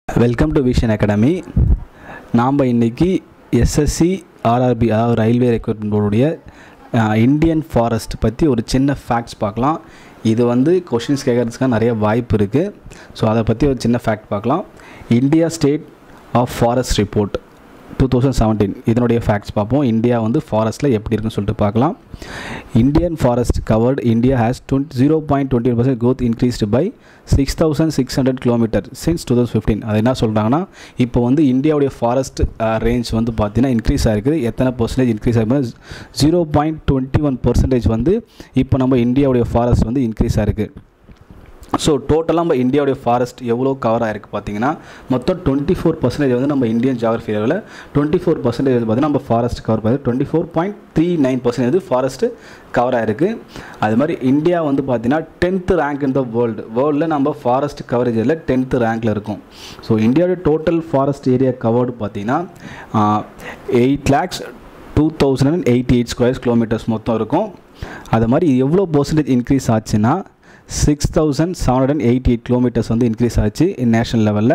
welcome to vision Academy நாம் இன்னைக்கு SSC RRB அதாவது ரயில்வே ரெக்ரூட்மெண்ட் போர்டுடைய இந்தியன் ஃபாரஸ்ட் பற்றி ஒரு சின்ன ஃபேக்ட்ஸ் பார்க்கலாம் இது வந்து கொஷின்ஸ் கேட்கறதுக்காக நிறைய வாய்ப்பு இருக்குது ஸோ அதை பற்றி ஒரு சின்ன ஃபேக்ட் பார்க்கலாம் India state of forest report two thousand seventeen இதனுடைய ஃபேக்ட்ஸ் பார்ப்போம் இந்தியா வந்து ஃபாரஸ்ட்டில் எப்படி இருக்குன்னு சொல்லிட்டு பார்க்கலாம் Indian forest covered India has twenty zero point twenty percent growth increased by six thousand six hundred kilometre since two thousand fifteen அது என்ன சொல்கிறாங்கன்னா இப்போ வந்து இந்தியாவுடைய ஃபாரஸ்ட் ரேஞ்ச் வந்து பார்த்தீங்கன்னா இன்க்ரீஸ் ஆகிருக்குது எத்தனை பர்சன்டேஜ் இன்க்ரீஸ் ஆகிருக்கு zero point twenty one percentage வந்து இப்போ நம்ம இந்தியாவுடைய ஃபாரஸ்ட் வந்து இன்க்ரீஸ் ஆகிருக்கு ஸோ டோட்டலாக நம்ம இந்தியாவுடைய ஃபாரஸ்ட் எவ்வளோ கவர் ஆகிருக்கு பார்த்தீங்கன்னா மொத்தம் டுவெண்ட்டி ஃபோர் பர்சன்டேஜ் வந்து நம்ம இந்தியன் ஜாகிரஃபி ஏரியாவில் டுவெண்ட்டி ஃபோர் பர்சன்டேஜ் வந்து பார்த்தீங்கன்னா நம்ம ஃபாரஸ்ட் கவர் பண்ணி twenty four point three nine percentage வந்து ஃபாரஸ்ட்டு கவர் ஆகிருக்கு அது மாதிரி இந்தியா வந்து பார்த்தீங்கன்னா tenth rank in the world வேர்ல்டில் நம்ம ஃபாரஸ்ட் கவரேஜில் டென்த்து ரேங்க்கில் இருக்கும் ஸோ இந்தியாவுடைய டோட்டல் ஃபாரஸ்ட் ஏரியா கவர்டு பார்த்தீங்கன்னா eight lakhs two thousand and eighty eight square kilometres மொத்தம் இருக்கும் அது மாதிரி எவ்வளோ பர்சன்டேஜ் இன்க்ரீஸ் ஆச்சுன்னா six thousand seven hundred and eighty eight kilometres வந்து இன்க்ரீஸ் ஆச்சு நேஷனல் லெவலில்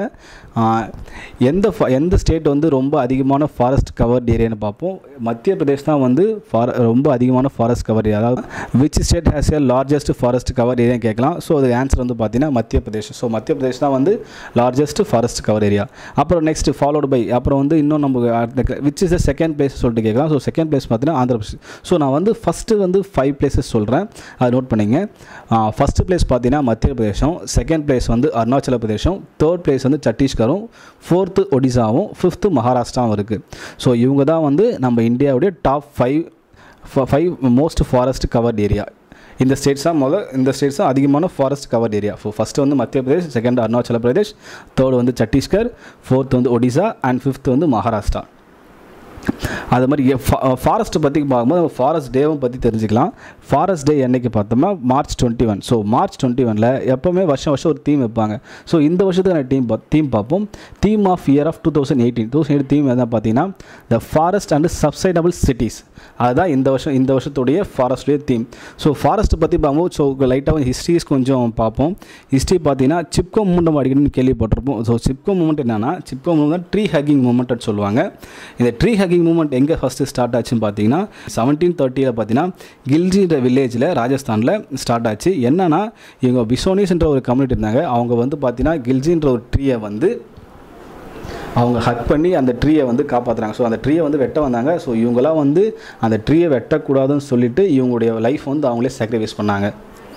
எந்த ஃப எந்த ஸ்டேட் வந்து ரொம்ப அதிகமான ஃபாரஸ்ட் கவர்ட் ஏரியான்னு பார்ப்போம் மத்திய பிரதேஷ் தான் வந்து ஃபார ரொம்ப அதிகமான ஃபாரஸ்ட் கவர் ஏரியா அதாவது which state has a largest forest cover area கேட்கலாம் ஸோ அது ஆன்சர் வந்து பார்த்தீங்கன்னா மத்திய பிரதேஷ் ஸோ மத்திய பிரதேஷ் தான் வந்து லார்ஜஸ்ட் ஃபாரஸ்ட் கவர் ஏரியா அப்புறம் நெக்ஸ்ட் ஃபாலோடு பை அப்புறம் வந்து இன்னும் நம்ம which is the second place சொல்லிட்டு கேட்கலாம் ஸோ செகண்ட் பிளேஸ் பார்த்தீங்கன்னா ஆந்திர பிரதேஷ் ஸோ நான் வந்து ஃபஸ்ட்டு வந்து ஃபைவ் பிளேசஸ் சொல்கிறேன் அதை நோட் பண்ணிங்க ஃபஸ்ட்டு பிளேஸ் பார்த்தீங்கன்னா மத்திய பிரதேசம் செகண்ட் பிளேஸ் வந்து அருணாச்சல பிரதேசம் தேர்ட் பிளேஸ் வந்து சத்தீஸ்கரும் ஃபோர்த்து ஒடிசாவும் ஃபிஃப்த்து மகாராஷ்டிராவும் இருக்குது ஸோ இவங்க தான் வந்து நம்ம இந்தியாவுடைய top five five most forest covered area இந்த ஸ்டேட்ஸ் தான் முதல்ல இந்த ஸ்டேட்ஸ் தான் அதிகமான forest covered area so first வந்து மத்திய பிரதேஷ் செகண்ட் அருணாச்சல பிரதேஷ் தேர்ட் வந்து சத்தீஸ்கர் ஃபோர்த் வந்து ஒடிசா அண்ட் ஃபிஃப்த் வந்து மகாராஷ்டிரா அது மாதிரி ஃபாரஸ்ட்டை பற்றி பார்க்கும்போது ஃபாரஸ்ட் டேவும் பற்றி தெரிஞ்சுக்கலாம் ஃபாரஸ்ட் டே என்றைக்கு பார்த்தோம்னா March twenty one so March twenty ஒனில் எப்போவுமே வருஷம் வருஷம் ஒரு தீம் வைப்பாங்க ஸோ இந்த வருஷத்துக்கான டீம் தீம் பார்ப்போம் theme of year of two thousand eighteen two thousand theme எதாவது பார்த்தீங்கன்னா the forest and sustainable cities அதுதான் இந்த வருஷம் இந்த வருஷத்துடைய ஃபாரஸ்ட்டுடைய தீம் ஸோ ஃபாரஸ்ட்டை பற்றி பார்க்கும்போது ஸோ லைட்டாக ஹிஸ்ட்ரிஸ் கொஞ்சம் பார்ப்போம் ஹிஸ்ட்ரி பார்த்தீங்கன்னா சிப்கோ மூமெண்ட் நம்ம அடிக்கணும்னு கேள்விப்பட்டிருப்போம் ஸோ சிப்கோ மூமெண்ட் என்னன்னா சிப்கோ மூமெண்ட் ட்ரீ ஹக்கிங் மூமெண்ட்னு சொல்லுவாங்க இந்த ட்ரீ ஹக்கிங் மூமெண்ட் எங்கே ஃபஸ்ட்டு ஸ்டார்ட் ஆச்சுன்னு பார்த்தீங்கன்னா செவன்டீன் தேர்ட்டியில் பார்த்தீங்கன்னா கில்ஜின்ற வில்லேஜில் ராஜஸ்தானில் ஸ்டார்ட் ஆச்சு என்னன்னா இவங்க பிசோனிஸ்ன்ற ஒரு கம்யூனிட்டி இருந்தாங்க அவங்க வந்து பார்த்தீங்கன்னா கில்ஜின்ற ஒரு ட்ரீயை வந்து அவங்க ஹக் பண்ணி அந்த ட்ரீயை வந்து காப்பாற்றுறாங்க ஸோ அந்த ட்ரீயை வந்து வெட்ட வந்தாங்க ஸோ இவங்களாம் வந்து அந்த ட்ரீயை வெட்டக்கூடாதுன்னு சொல்லிட்டு இவங்களுடைய லைஃப் வந்து அவங்களே சாக்ரிஃபைஸ் பண்ணாங்க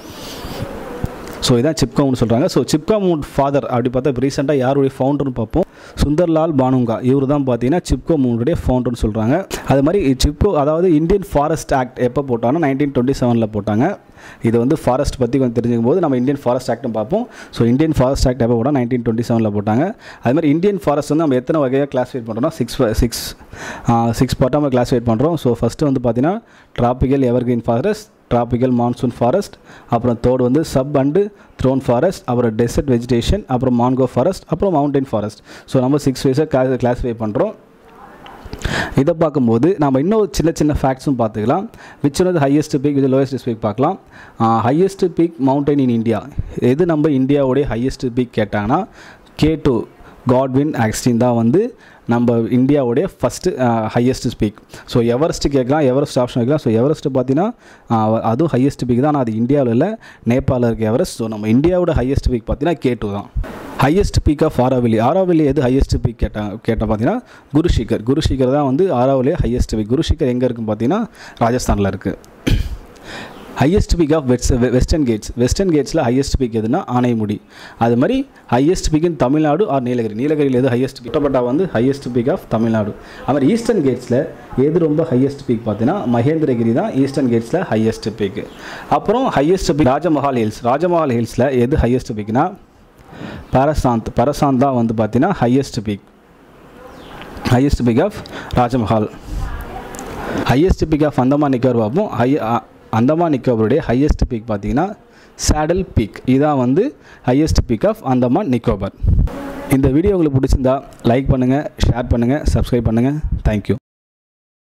ஸோ இதான் சிப்காம்னு சொல்கிறாங்க ஸோ சிப்காமோட ஃபாதர் அப்படி பார்த்தா இப்போ ரீசெண்டாக யாருடைய ஃபவுண்டர்னு பார்ப்போம் சுந்தர்லால் பானுங்கா இவர் தான் பார்த்தீங்கன்னா சிப்கோ மூணுடைய ஃபவுண்டர்னு சொல்கிறாங்க அது மாதிரி சிப்கோ அதாவது இந்தியன் ஃபாரஸ்ட் ஆக்ட் எப்போ போட்டாங்கன்னா நைன்டீன் டுவெண்ட்டி செவனில் போட்டாங்க இது வந்து ஃபாரஸ்ட் பற்றி கொஞ்சம் தெரிஞ்சுக்கும் போது நம்ம இந்தியன் ஃபாரஸ்ட் ஆக்ட்னு பார்ப்போம் ஸோ இந்தியன் ஃபாரஸ்ட் ஆக்ட் எப்போ போட்டால் நைன்டீன் டுவெண்ட்டி செவனில் போட்டாங்க அது மாதிரி இந்தியன் ஃபாரஸ்ட் வந்து நம்ம எத்தனை வகையாக கிளாஸிஃபைட் பண்ணுறோம்னா சிக்ஸ் சிக்ஸ் சிக்ஸ் பார்ட்டாக நம்ம கிளாஸிஃபைட் பண்ணுறோம் ஸோ ஃபஸ்ட்டு வந்து பார்த்தீங்கன்னா tropical evergreen forest tropical monsoon forest அப்புறம் தேர்ட் வந்து சப் அண்டு த்ரோன் ஃபாரஸ்ட் அப்புறம் டெசர்ட் வெஜிடேஷன் அப்புறம் மான்கோ ஃபாரஸ்ட் அப்புறம் மவுண்டைன் ஃபாரஸ்ட் ஸோ நம்ம சிக்ஸ் வைஸாக கிளா கிளாஸிஃபை பண்ணுறோம் இதை பார்க்கும்போது நம்ம இன்னும் சின்ன சின்ன ஃபேக்ட்ஸும் பார்த்துக்கலாம் விச் வந்து ஹையஸ்ட் பீக் இது லோயஸ்ட் பீக் பார்க்கலாம் highest peak mountain in India எது நம்ம இந்தியாவுடைய ஹையஸ்ட் பீக் கேட்டாங்கன்னா கே டூ காட்வின் ஆக்ஸ்டின் தான் வந்து நம்ம இந்தியாவுடைய first highest peak so Everest கேட்கலாம் எவரெஸ்ட் ஆப்ஷன் வைக்கலாம் ஸோ எவரெஸ்ட் பார்த்தீங்கன்னா அதுவும் ஹையஸ்ட் பீக் தான் ஆனால் அது இந்தியாவில் இல்லை நேபாளில் இருக்க எவரெஸ்ட் ஸோ நம்ம இந்தியாவோட ஹையஸ்ட் பீக் பார்த்தீங்கன்னா கே டூ தான் highest peak of Aravali Aravali எது ஹையஸ்ட் பீக் கேட்டால் கேட்டால் பார்த்தீங்கன்னா குருஷிகர் குருஷிகர் தான் வந்து ஆராவலியே ஹையஸ்ட் பீக் குருஷிகர் எங்கே இருக்குன்னு பார்த்தீங்கன்னா ராஜஸ்தானில் இருக்குது highest peak of west western ghats western கேட்ஸில் ஹையஸ்ட் பீக் எதுனா ஆனைமுடி அது மாதிரி highest peak in Tamil Nadu or Nilgiri நீலகிரியில் எது ஹையஸ்ட் பீக் வந்து ஹையஸ்ட் பீக் ஆஃப் தமிழ்நாடு அது மாதிரி ஈஸ்டர்ன் கேட்ஸில் எது ரொம்ப ஹையஸ்ட் பீக் பார்த்தீங்கன்னா மகேந்திரகிரி தான் ஈஸ்டர்ன் கேட்ஸில் ஹையஸ்ட் பீக் அப்புறம் highest peak Rajmahal hills Rajmahal ஹில்ஸில் எது ஹையஸ்ட் பீக்னா பரசாந்த் பரசாந்த் தான் வந்து பார்த்தீங்கன்னா highest peak highest peak of Rajmahal highest peak of Andaman Nicobar பார்ப்போம் ஹை அந்தமான் நிக்கோபருடைய ஹையஸ்ட் பீக் பார்த்தீங்கன்னா சேடல் பீக் இதான் வந்து highest peak of Andaman Nicobar இந்த வீடியோ உங்களுக்கு பிடிச்சிருந்தா லைக் பண்ணுங்கள் ஷேர் பண்ணுங்கள் சப்ஸ்கிரைப் பண்ணுங்கள் தேங்க்யூ